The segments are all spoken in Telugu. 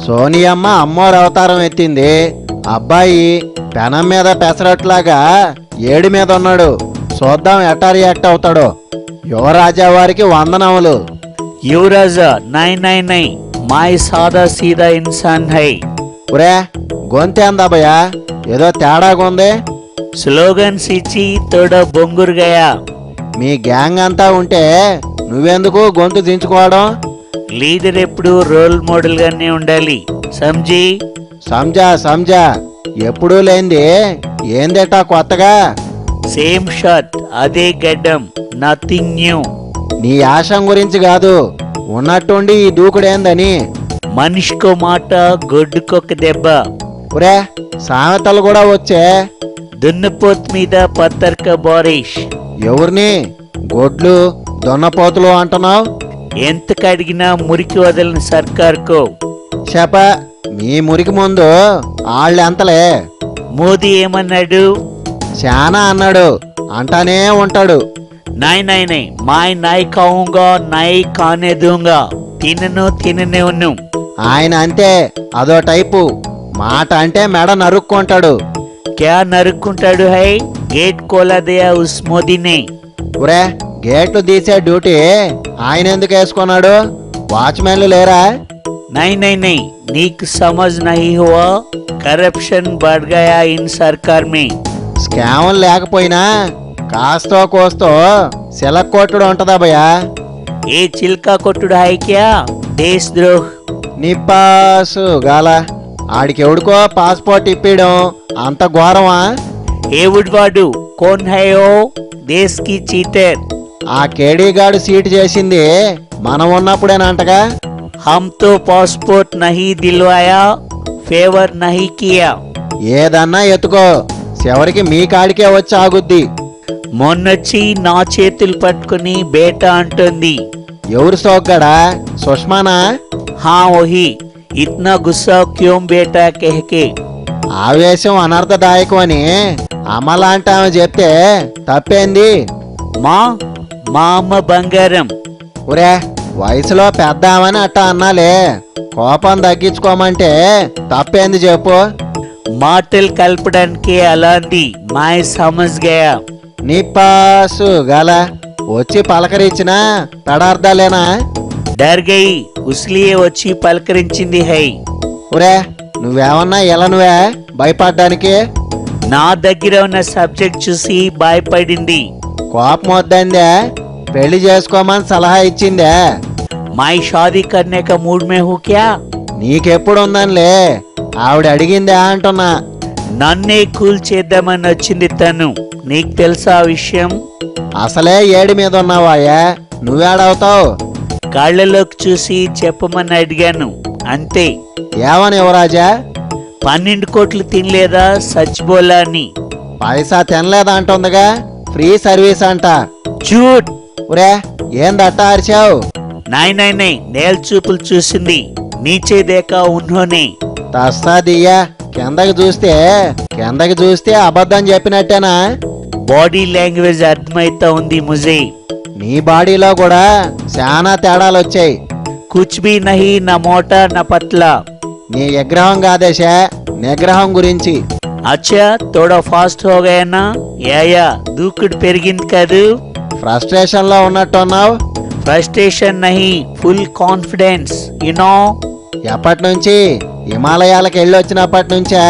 సోనియమ్మ అమ్మోరు అవతారం ఎత్తింది అబ్బాయి పెనం మీద పెసరట్లాగా ఏడి మీద ఉన్నాడు చూద్దాం ఎట్టా రియాక్ట్ అవుతాడో యువరాజా వారికి వందనములు युवराजा नहीं नहीं नहीं माई सादा सीधा इंसान है ఒరే గొంతేందబ్బయ్యా ఏదో తేడాగా ఉంది స్లోగన్స్ ఇచ్చి తోడ బొంగురు గయా మీ గ్యాంగ్ అంతా ఉంటే నువ్వెందుకు గొంతు దించుకోవడం లీడర్ ఎప్పుడు రోల్ మోడల్ గానే ఉండాలి సంజీ సంజా సంజా ఎప్పుడూ లేంది ఏందేటా కొత్తగా సేమ్ షర్ట్ అదే గడ్డం నథింగ్ న్యూ నీ ఆశం గురించి కాదు ఉన్నట్టుండి ఈ దూకుడేందని మనిషికో మాట గొడ్డుకొక దెబ్బ ఒరే సామెతలు కూడా వచ్చే దున్నపోత్ మీద పత్తర్క బారిష్ ఎవరిని గొడ్లు దొన్నపోతులు అంటున్నావు ఎంత కడిగినా మురికి వదలని సర్కార్కో చెప్ప మీ మురికి ముందు ఆళ్ళెంతలే మోదీ ఏమన్నాడు శానా అన్నాడు అంటానే ఉంటాడు నాయ్ నాయ్ నాయ్ మాయ్ నాయ్ కావుంగా నాయ్ కానే దూంగా తినను తిననేవును ఆయన అంతే అదో టైపు మాట అంటే మెడ నరుక్కుంటాడు క్యా నరుక్కుంటాడు హై గేట్ కోలాదయా ఉస్ మోదీనే ఒరే గేట్లు తీసే డ్యూటీ ఆయన ఎందుకు వేసుకున్నాడు వాచ్మెన్లు లేరా नहीं नहीं नहीं नीक समझ नहीं हुआ करप्शन बढ़ गया इन सरकार में స్కాములు లేకపోయినా కాస్తో కోస్తో సిలక్కొట్టుడు ఉంటదా భయ్యా ये चिल्का कोटुड़ है क्या देशद्रोह నిప్పాసు గాల ఆడికి ఎవడికో పాస్పోర్ట్ ఇప్పియడం అంత ఘోరమా ये वुडवाडू कौन है वो देश की चीटर ఆ కేడీగాడు సీటు చేసింది మనం ఉన్నప్పుడేనంటగా हम तो पासपोर्ट नहीं दिलवाया फेवर नहीं किया ఏదన్నా ఎత్తుకో చివరికి మీ కాడికే వచ్చి ఆగుద్ది మొన్నొచ్చి నా చేతులు పట్టుకుని బేట అంటుంది ఎవరు సోగ్గాడా సుష్మానా हाँ वही इतना गुस्सा क्यों बेटा कह के ఆవేశం అనర్థదాయకం అని అమ్మలాంటి ఆమె చెప్తే తప్పేంది మా మా అమ్మ బంగారం ఒరే వయసులో పెద్దామని అట్టా అన్నాలే కోపం తగ్గించుకోమంటే తప్పేంది చెప్పు మాటలు కలపడానికి అలాంటి మాయ సమజ్ గయా నిప్పాసు గల వచ్చి పలకరించినా పెడార్థాలేనా డర్ గయి ఉస్లియే వచ్చి పలకరించింది హై ఒరే నువ్వేమన్నా ఎలా నువ్వే భయపడ్డానికి నా దగ్గర ఉన్న సబ్జెక్ట్ చూసి భయపడింది కోపం వద్దందే పెళ్లి చేసుకోమని సలహా ఇచ్చిందే మై షాదీ కర్నే కా మూడ్ మే హూ క్యా నీకెప్పుడు ఉందనిలే ఆవిడ అడిగిందే అంటున్నా నన్నే కూల్ చేద్దామని వచ్చింది తను నీకు తెలుసా ఆ విషయం అసలే ఏడి మీద ఉన్నావాయే నువ్వేడవుతావు కాళ్ళలోకి చూసి చెప్పమని అడిగాను అంతే ఏమని యువరాజా పన్నెండు కోట్లు తినలేదా సచ్ బోలా అని పైసా తినలేదంటుందిగా ఫ్రీ సర్వీస్ అంట చూట్ ఒరే ఏందట్టా అరిచావు నాయ్ నాయ్ నాయ్ నేల చూపులు చూసింది నీచే దేకా ఉన్హోనే తస్తాదియ్యా కిందకి చూస్తే కిందకి చూస్తే అబద్ధం చెప్పినట్టేనా బాడీ లాంగ్వేజ్ అర్థమైతా ఉంది ముజే నీ బాడీలో కూడా చాలా తేడాలు వచ్చాయి కుచ్ బి నహి నా మోట నా పట్ల నీ విగ్రహం కాదేశా నిగ్రహం గురించి అచ్చా తోడా ఫాస్ట్ హోగాయనా యాయా దూకుడు పెరిగింది కాదు ఫ్రస్ట్రేషన్ లో ఉన్నట్టున్నావు ఫ్రస్ట్రేషన్ నహి ఫుల్ కాన్ఫిడెన్స్ యునో ఎప్పటి నుంచి హిమాలయాలకు వెళ్ళి వచ్చినప్పటి నుంచే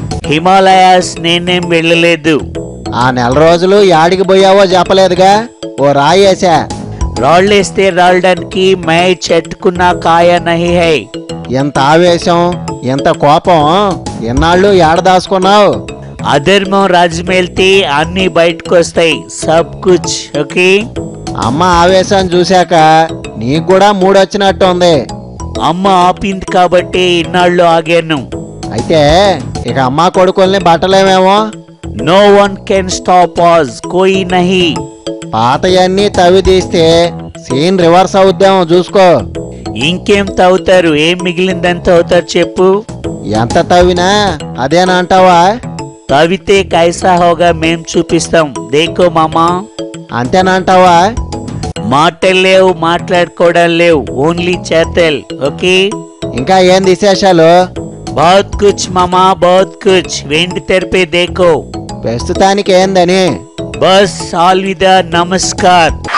హిమాలయాస్ నేనేం వెళ్ళలేదు ఆ నెల రోజులు యాడికి పోయావో చెప్పలేదుగా ఓ రాయేసా రాళ్ళేస్తే రాళ్ళడానికి మై చెట్టుకున్న కాయ నహి హై ఎంత ఆవేశం ఎంత కోపం ఎన్నాళ్ళు ఏడ దాచుకున్నావు అధర్మం రాజ్యం వెళ్తే అన్ని బయటకు వస్తాయి సబ్ కుచ్ ఓకే అమ్మ ఆవేశం చూశాక నీకు కూడా మూడొచ్చినట్టు ఉంది అమ్మ ఆపింది కాబట్టి ఇన్నాళ్ళు ఆగాను అయితే ఇక అమ్మ కొడుకుల్ని బట్టలేమేమో నో వన్ కెన్ స్టాప్ ఆజ్ కోయి నహి పాతయన్నీ తవ్వి తీస్తే సీన్ రివర్స్ అవుద్దేమో చూసుకో ఇంకేం తవ్వుతారు ఏం మిగిలిందని తవ్వుతారు చెప్పు ఎంత తవ్వినా అదేనంటావా తవ్వితే కైసా హోగా మేం చూపిస్తాం దేకో మామా అంతేనంటావా మాటలు లేవు మాట్లాడుకోవడం లేవు ఓన్లీ చేతల్ ఓకే ఇంకా ఏం విశేషాలు बहुत कुछ मामा बहुत कुछ वेंड तेर पे देखो ప్రస్తుతానికి ఏందని बस अलविदा नमस्कार